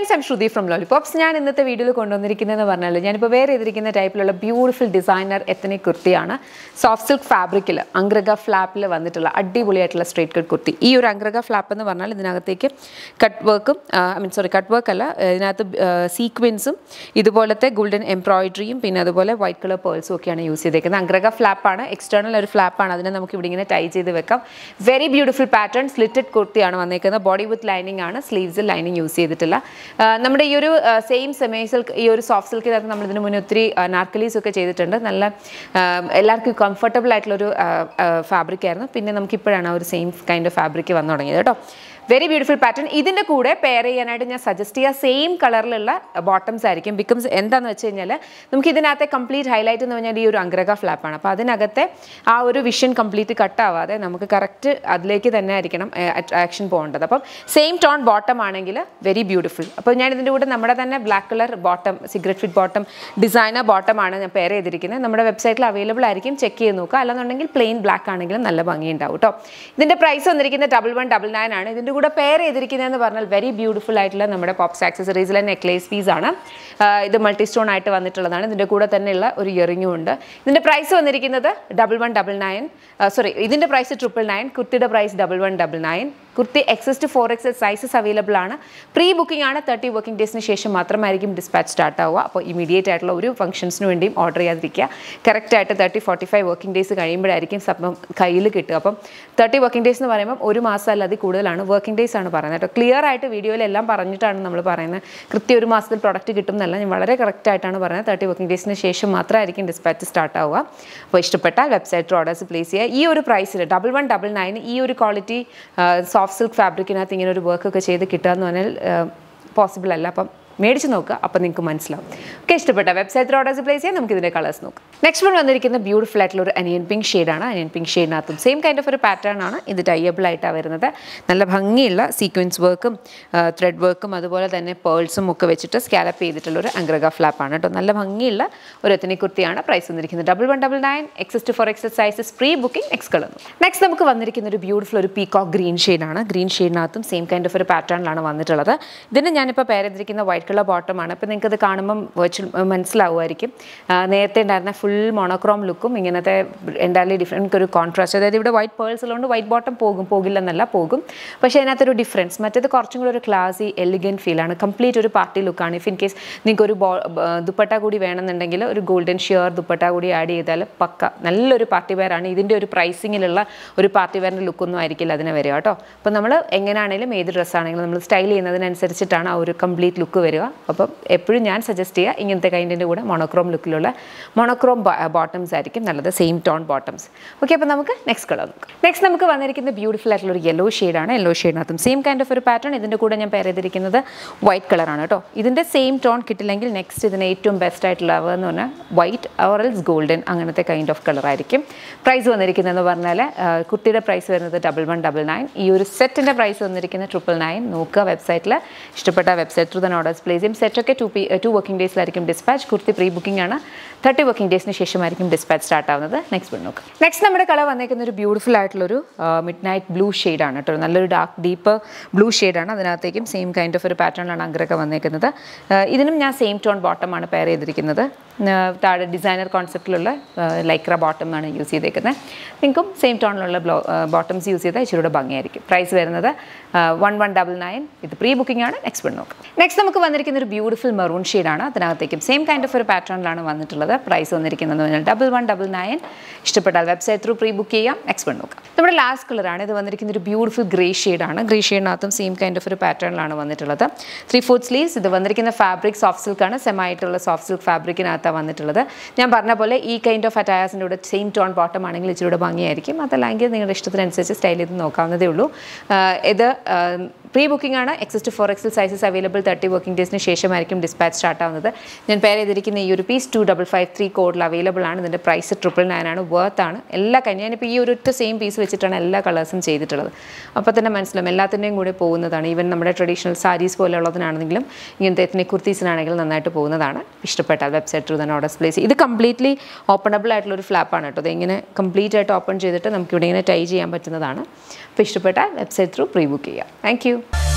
friends I'm Shruti from lollipops ഞാൻ ഇന്നത്തെ വീഡിയോയിൽ കൊണ്ടുവന്നിരിക്കുന്നതെന്ന് പറഞ്ഞാൽ ഞാനിപ്പോൾ വേറെ ചെയ്തിരിക്കുന്ന ടൈപ്പിലുള്ള ബ്യൂട്ടിഫുൾ ഡിസൈനർ എത്തനിക് കുർത്തിയാണ് സോഫ്റ്റ് സിൽക്ക് ഫാബ്രിക്കിൽ അംഗ്രഗ ഫ്ലാപ്പിൽ വന്നിട്ടുള്ള അടിപൊളിയായിട്ടുള്ള സ്ട്രേറ്റ് കട്ട് കുർത്തി ഈ ഒരു അംഗ്രഗ ഫ്ലാപ്പ് എന്ന് പറഞ്ഞാൽ ഇതിനകത്തേക്ക് കട്ട് വർക്കും I mean sorry cut work അല്ല ഇതിനകത്ത് സീക്വൻസും ഇതുപോലത്തെ ഗോൾഡൻ എംബ്രോയിഡറിയും പിന്നെ അതുപോലെ വൈറ്റ് കളർ പേൾസും ഒക്കെയാണ് യൂസ് ചെയ്തേക്കുന്നത് അംഗ്രഗ ഫ്ലാപ്പാണ് എക്സ്റ്റേണൽ ഒരു ഫ്ലാപ്പാണ് അതിനെ നമുക്ക് ഇവിടെ ഇങ്ങനെ ടൈ ചെയ്ത് വെക്കാം വെരി ബ്യൂട്ടിഫുൾ പാറ്റേൺ സ്ലിറ്റഡ് കുർത്തിയാണ് വന്നേക്കുന്നത് ബോഡി വിത്ത് ലൈനിങ് ആണ് സ്ലീവ്സിൽ ലൈനിങ് യൂസ് ചെയ്തിട്ടില്ല ആ, നമ്മുടെ ഈ ഒരു സെയിം സെമി സിൽക്ക് ഈ ഒരു സോഫ്റ്റ് സിൽക്കിനകത്ത് നമ്മൾ ഇതിന് മുന്നേ ഒത്തിരി നാർക്കലീസ് ഒക്കെ ചെയ്തിട്ടുണ്ട് നല്ല ആ, എല്ലാവർക്കും കംഫർട്ടബിൾ ആയിട്ടുള്ളൊരു ഫാബ്രിക് ആയിരുന്നു പിന്നെ നമുക്ക് ഇപ്പോഴാണ് ആ ഒരു സെയിം കൈൻഡ് ഓഫ് ഫാബ്രിക് വന്നു തുടങ്ങിയത് കേട്ടോ വെരി ബ്യൂട്ടിഫുൾ പാറ്റേൺ ഇതിൻ്റെ കൂടെ പെയർ ചെയ്യാനായിട്ട് ഞാൻ സജസ്റ്റ് ചെയ്യുക സെയിം കളറിലുള്ള ബോട്ടംസ് ആയിരിക്കും ബിക്കംസ് എന്താണെന്ന് വെച്ച് കഴിഞ്ഞാൽ നമുക്ക് ഇതിനകത്തെ കംപ്ലീറ്റ് ഹൈലൈറ്റ് എന്ന് പറഞ്ഞാൽ ഈ ഒരു അഗ്രഗ ഫ്ലാപ്പാണ് അപ്പോൾ അതിനകത്തെ ആ ഒരു വിഷൻ കംപ്ലീറ്റ് കട്ടാവാതെ നമുക്ക് കറക്റ്റ് അതിലേക്ക് തന്നെ ആയിരിക്കണം അട്രാക്ഷൻ പോകേണ്ടത് അപ്പം സെയിം ടോൺ ബോട്ടം ആണെങ്കിൽ വെരി ബ്യൂട്ടിഫുൾ അപ്പോൾ ഞാൻ ഇതിൻ്റെ കൂടെ നമ്മുടെ തന്നെ black colour bottom cigarette fit bottom designer ബോട്ടമാണ് ഞാൻ പെയർ ചെയ്തിരിക്കുന്നത് നമ്മുടെ വെബ്സൈറ്റിൽ അവൈലബിൾ ആയിരിക്കും ചെക്ക് ചെയ്ത് നോക്കുക അല്ലെന്നുണ്ടെങ്കിൽ പ്ലെയിൻ ബ്ലാക്ക് ആണെങ്കിലും നല്ല ഭംഗിയുണ്ടാവും കേട്ടോ ഇതിൻ്റെ പ്രൈസ് വന്നിരിക്കുന്നത് ഡബിൾ വൺ ഡബിൾ നയൻ ആണ് ഇതിൻ്റെ കൂടെ പെയർ ചെയ്തിരിക്കുന്നതെന്ന് പറഞ്ഞാൽ വെരി ബ്യൂട്ടിഫുൾ ആയിട്ടുള്ള നമ്മുടെ പോപ്സ് ആക്സസറീസിലെ നെക്ലേസ് പീസ് ആണ് ആ, ഇത് മൾട്ടി സ്റ്റോൺ ആയിട്ട് വന്നിട്ടുള്ളതാണ് ഇതിൻ്റെ കൂടെ തന്നെയുള്ള ഒരു ഇയറിംഗും ഉണ്ട് ഇതിൻ്റെ പ്രൈസ് വന്നിരിക്കുന്നത് double one double nine sorry ഇതിൻ്റെ പ്രൈസ് ട്രിപ്പിൾ നയൻ കുർത്തിയുടെ price double one double nine kurti XS to four XL sizes available ആണ് പ്രീ ബുക്കിംഗ് ആണ് തേർട്ടി വർക്കിംഗ് ഡേയ്സിന് ശേഷം മാത്രമായിരിക്കും ഡിസ്പാച്ച് സ്റ്റാർട്ട് ആവുക അപ്പോൾ ഇമീഡിയറ്റ് ആയിട്ടുള്ള ഒരു ഫംഗ്ഷൻസിന് വേണ്ടിയും ഓർഡർ ചെയ്യാതിരിക്കുക കറക്റ്റ് ആയിട്ട് thirty forty five working days കഴിയുമ്പോഴായിരിക്കും സംഭവം കയ്യിൽ കിട്ടുക അപ്പം തേർട്ടി വർക്കിംഗ് ഡേയ്സ് എന്ന് പറയുമ്പോൾ ഒരു മാസം അല്ലാതെ കൂടുതലാണ് വർക്കിംഗ് ഡേയ്സ് ആണ് പറയുന്നത് കേട്ടോ ക്ലിയർ ആയിട്ട് വീഡിയോയിലെല്ലാം പറഞ്ഞിട്ടാണ് നമ്മൾ പറയുന്നത് കൃത്യം ഒരു മാസത്തിൽ പ്രൊഡക്റ്റ് കിട്ടും എന്നല്ല ഞാൻ വളരെ കറക്റ്റ് ആയിട്ടാണ് പറയുന്നത് തേർട്ടി വർക്കിംഗ് ഡേയ്സിന് ശേഷം മാത്രമായിരിക്കും ഡിസ്പാച്ച് സ്റ്റാർട്ട് ആവുക അപ്പോൾ ഇഷ്ടപ്പെട്ടാൽ വെബ്സൈറ്റ് ഓർഡേഴ്സ് പ്ലേസ് ചെയ്യുക ഈ ഒരു പ്രൈസിൽ ഡബിൾ വൺ ഡബിൾ നയൻ ഈ ഒരു ക്വാളിറ്റി സോഫ്റ്റ് സിൽക്ക് ഫാബ്രിക്കിനകത്ത് ഇങ്ങനെ ഒരു വർക്ക് ഒക്കെ ചെയ്ത് കിട്ടുക എന്ന് പറഞ്ഞാൽ പോസിബിൾ അല്ല അപ്പം മേടിച്ച് നോക്കുക അപ്പോൾ നിങ്ങൾക്ക് മനസ്സിലാവും ഓക്കെ ഇഷ്ടപ്പെട്ട വെബ്സൈറ്റ് ഓർഡേഴ്സ് പ്ലേസ് ചെയ്യാൻ നമുക്ക് ഇതിൻ്റെ കളേഴ്സ് നോക്കാം നെക്സ്റ്റ് വൺ വന്നിരിക്കുന്ന ബ്യൂട്ടിഫുൾ ആയിട്ടുള്ള ഒരു അനിയൻ പിങ്ക് ഷെയ്ഡാണ് അനിയൻ പിങ്ക് ഷെയ്ഡിനകത്തും സെയിം കൈൻഡ് ഓഫ് ഒരു പാറ്റേൺ ആണ് ഇത് ടൈയബിൾ ആയിട്ടാണ് വരുന്നത് നല്ല ഭംഗിയുള്ള സീക്വൻസ് വർക്കും ത്രെഡ് വർക്കും അതുപോലെ തന്നെ പേൾസും ഒക്കെ വെച്ചിട്ട് സ്കാലപ്പ് ചെയ്തിട്ടുള്ള ഒരു അംഗ്രഗ ഫ്ലാപ്പാണ് കേട്ടോ നല്ല ഭംഗിയുള്ള ഒരു എത്തനി കുർത്തിയാണ് പ്രൈസ് വന്നിരിക്കുന്നത് double one double nine XS to four XS sizes pre booking എക്സ് കളർ നെക്സ്റ്റ് നമുക്ക് വന്നിരിക്കുന്ന ഒരു ബ്യൂട്ടിഫുൾ ഒരു പീകോക്ക് ഗ്രീൻ ഷെയ്ഡാണ് ഗ്രീൻ ഷെയ്ഡിനകത്തും സെയിം കൈൻഡ് ഓഫ് ഒരു പാറ്റേണിലാണ് വന്നിട്ടുള്ളത് ഇതിന് ഞാനിപ്പോൾ പേര് ചെയ്തിരിക്കുന്ന വൈറ്റ് കളർ ബോട്ടമാണ് അപ്പോൾ നിങ്ങൾക്ക് ഇത് കാണുമ്പം വെർച്വൽ മനസ്സിലാവുമായിരിക്കും ആ, നേരത്തെ ഉണ്ടായിരുന്ന ഫുൾ മോണോക്രോം ലുക്കും ഇങ്ങനത്തെ എൻ്റയർലി ഡിഫറെൻറ്റ് ഒരു കോൺട്രാസ്റ്റ് അതായത് ഇവിടെ വൈറ്റ് പേൾസ് ഉള്ളതുകൊണ്ട് വൈറ്റ് ബോട്ടം പോകും പോകില്ലെന്നല്ല പോകും പക്ഷേ അതിനകത്തൊരു ഡിഫറൻസ് മറ്റേത് കുറച്ചും കൂടി ഒരു ക്ലാസി എലിഗൻറ്റ് ഫീലാണ് കംപ്ലീറ്റ് ഒരു പാർട്ടി ലുക്കാണ് ഇഫ് ഇൻ കേസ് നിങ്ങൾക്ക് ഒരു ബോ ബ- ദുപ്പട്ട കൂടി വേണമെന്നുണ്ടെങ്കിൽ ഒരു ഗോൾഡൻ ഷിയർ ദുപ്പട്ട കൂടി ആഡ് ചെയ്താൽ പക്ക നല്ലൊരു പാർട്ടി വെയർ ആണ് ഇതിൻ്റെ ഒരു പ്രൈസിങ്ങിലുള്ള ഒരു പാർട്ടി വെയറിൻ്റെ ലുക്കൊന്നും ആയിരിക്കില്ല അതിന് വരിക കേട്ടോ അപ്പോൾ നമ്മൾ എങ്ങനെയാണെങ്കിലും ഏത് ഡ്രസ്സാണെങ്കിലും നമ്മൾ സ്റ്റൈൽ ചെയ്യുന്നതിനനുസരിച്ചിട്ടാണ് ആ ഒരു കംപ്ലീറ്റ് ലുക്ക് വരിക അപ്പം എപ്പോഴും ഞാൻ സജസ്റ്റ് ചെയ്യുക ഇങ്ങനത്തെ കൈൻഡിൻ്റെ കൂടെ മോണോക്രോം ലുക്കിലുള്ള മോണോക്രോം ബോട്ടംസ് ആയിരിക്കും നല്ലത് സെയിം ടോൺ ബോട്ടംസ് ഓക്കെ അപ്പോൾ നമുക്ക് നെക്സ്റ്റ് കളർ നോക്കാം നെക്സ്റ്റ് നമുക്ക് വന്നിരിക്കുന്ന ബ്യൂട്ടിഫുൾ ആയിട്ടുള്ള ഒരു യെല്ലോ ഷെയ്ഡാണ് യെല്ലോ ഷെയ്ഡിനകത്തും സെയിം കൈൻഡ് ഓഫ് ഒരു പാറ്റേൺ ഇതിൻ്റെ കൂടെ ഞാൻ പേര് ചെയ്തിരിക്കുന്നത് വൈറ്റ് കളറാണ് കേട്ടോ ഇതിൻ്റെ സെയിം ടോൺ കിട്ടില്ലെങ്കിൽ നെക്സ്റ്റ് ഇതിന് ഏറ്റവും ബെസ്റ്റ് ആയിട്ടുള്ള അവ എന്ന് പറഞ്ഞാൽ വൈറ്റ് ഓറൽസ് ഗോൾഡൻ അങ്ങനത്തെ കൈൻഡ് ഓഫ് കളർ ആയിരിക്കും പ്രൈസ് വന്നിരിക്കുന്നതെന്ന് പറഞ്ഞാൽ ആ, കുർത്തിയുടെ പ്രൈസ് വരുന്നത് ഡബിൾ വൺ ഡബിൾ നയൻ ഈ ഒരു സെറ്റിൻ്റെ പ്രൈസ് വന്നിരിക്കുന്നത് ട്രിപ്പിൾ നയൻ നോക്കുക വെബ്സൈറ്റിൽ ഇഷ്ടപ്പെട്ട വെബ്സൈറ്റ് ത്രൂ തന്നെ ഓർഡേഴ്സ് പ്ലേസ് ചെയ്യും സെറ്റൊക്കെ ടു പി ടു വർക്കിംഗ് ഡേയ്സിലായിരിക്കും ഡിസ്പാച്ച് കുർത്തി പ്രീ ബുക്കിംഗ് ആണ് തേർട്ടി വർക്കിംഗ് ഡേയ്സിന് ശേഷമായിരിക്കും ഡിസ്പാച്ച് സ്റ്റാർട്ട് ആവുന്നത് നെക്സ്റ്റ് വൺ നോക്കാം നെക്സ്റ്റ് നമ്മുടെ കളർ വന്നേക്കുന്ന ഒരു ബ്യൂട്ടിഫുൾ ആയിട്ടുള്ളൊരു മിഡ് നൈറ്റ് ബ്ലൂ ഷെയ്ഡാണ് കേട്ടോ നല്ലൊരു ഡാർക്ക് ഡീപ്പ് ബ്ലൂ ഷെയ്ഡാണ് അതിനകത്തേക്കും സെയിം കൈൻഡ് ഓഫ് ഒരു പാറ്റേണിലാണ് അഗ്രൊക്കെ വന്നേക്കുന്നത് ആ, ഇതിനും ഞാൻ സെയിം ടോൺ ബോട്ടമാണ് പെയർ ചെയ്തിരിക്കുന്നത് ആ, താഴെ ഡിസൈനർ കോൺസെപ്റ്റിലുള്ള ലൈക്ര ബോട്ടമാണ് യൂസ് ചെയ്തേക്കുന്നത് നിങ്ങൾക്കും സെയിം ടോണിലുള്ള ബ്ലോ ബോട്ടംസ് യൂസ് ചെയ്താൽ ഇച്ചിരി കൂടെ ഭംഗിയായിരിക്കും പ്രൈസ് വരുന്നത് വൺ വൺ ഡബിൾ നയൻ ഇത് പ്രീ ബുക്കിംഗ് ആണ് നെക്സ്റ്റ് വൺ നോക്കാം നെക്സ്റ്റ് നമുക്ക് വന്നിരിക്കുന്ന ഒരു ബ്യൂട്ടിഫുൾ മെറൂൺ ഷെയ്ഡാണ് അതിനകത്തേക്കും സെയിം കൈൻഡ് ഓഫ് ഒരു പാറ്റേണിലാണ് വന്നിട്ടുള്ളത് പ്രൈസ് വന്നിരിക്കുന്നത് പറഞ്ഞാൽ ഡബിൾ വൺ ഡബിൾ നയൻ ഇഷ്ടപ്പെട്ടാൽ വെബ്സൈറ്റ് ത്രൂ പ്രീ ബുക്ക് ചെയ്യാം നെക്സ്റ്റ് വൺ നോക്കാം നമ്മുടെ ലാസ്റ്റ് കളറാണ് ഇത് വന്നിരിക്കുന്ന ഒരു ബ്യൂട്ടിഫുൾ ഗ്രേ ഷെയ്ഡാണ് ഗ്രേ ഷെയ്ഡിനകത്തും സെയിം കൈൻഡ് ഓഫ് ഒരു പാറ്റേണിലാണ് വന്നിട്ടുള്ളത് ത്രീ ഫോർത്ത് സ്ലീവ്സ് ഇത് വന്നിരിക്കുന്ന ഫാബ്രിക് സോഫ്റ്റ് സിൽക്കാണ് സെമായിട്ടുള്ള സോഫ്റ്റ് സിൽക്ക് ഫാബ്രിക്കിനകത്താണ് വന്നിട്ടുള്ളത് ഞാൻ പറഞ്ഞ പോലെ ഈ കൈൻഡ് ഓഫ് അറ്റയേഴ്സിൻ്റെ കൂടെ സെയിം ടോൺ ബോട്ടം ആണെങ്കിൽ ഇച്ചിരി കൂടെ ഭംഗിയായിരിക്കും അതല്ലെങ്കിൽ നിങ്ങളുടെ ഇഷ്ടത്തിനനുസരിച്ച് സ്റ്റൈൽ ചെയ്ത് നോക്കാവുന്നതേ ഉള്ളൂ ആഹ് ഇത് പ്രീ ബുക്കിംഗ് ആണ് XS to four XL sizes available thirty working ഡേയ്സിന് ശേഷമായിരിക്കും ഡിസ്പാച്ച് സ്റ്റാർട്ട് ആവുന്നത് ഞാൻ പേര് ചെയ്തിരിക്കുന്ന ഈ ഒരു piece two double five three കോഡിൽ അവൈലബിൾ ആണ് ഇതിൻ്റെ പ്രൈസ് ട്രിപ്പിൾ നയൻ ആണ് വർത്ത് ആണ് എല്ലാ കഴിഞ്ഞ ഞാനിപ്പോൾ ഈ ഒരു സെയിം പീസ് വെച്ചിട്ടാണ് എല്ലാ കളേഴ്സും ചെയ്തിട്ടുള്ളത് അപ്പോൾ തന്നെ മനസ്സിലാവും എല്ലാത്തിൻ്റെയും കൂടെ പോകുന്നതാണ് ഈവൻ നമ്മുടെ ട്രഡീഷണൽ സാരീസ് പോലെയുള്ളതിനാണെങ്കിലും ഇങ്ങനത്തെ എത്നിക് കുർത്തീസിനാണെങ്കിലും നന്നായിട്ട് പോകുന്നതാണ് ഇഷ്ടപ്പെട്ടാൽ വെബ്സൈറ്റ് ത്രൂ തന്നെ ഓർഡേഴ്സ് പ്ലേസ് ഇത് കംപ്ലീറ്റ്ലി ഓപ്പണബിൾ ആയിട്ടുള്ള ഒരു ഫ്ലാപ്പാണ് കേട്ടോ ഇതിങ്ങനെ കംപ്ലീറ്റ് ആയിട്ട് ഓപ്പൺ ചെയ്തിട്ട് നമുക്ക് ഇവിടെ ഇങ്ങനെ ടൈ ചെയ്യാൻ പറ്റുന്നതാണ് അപ്പോൾ ഇഷ്ടപ്പെട്ടാൽ വെബ്സൈറ്റ് ത്രൂ പ്രീ ബുക്ക് ചെയ്യാം താങ്ക്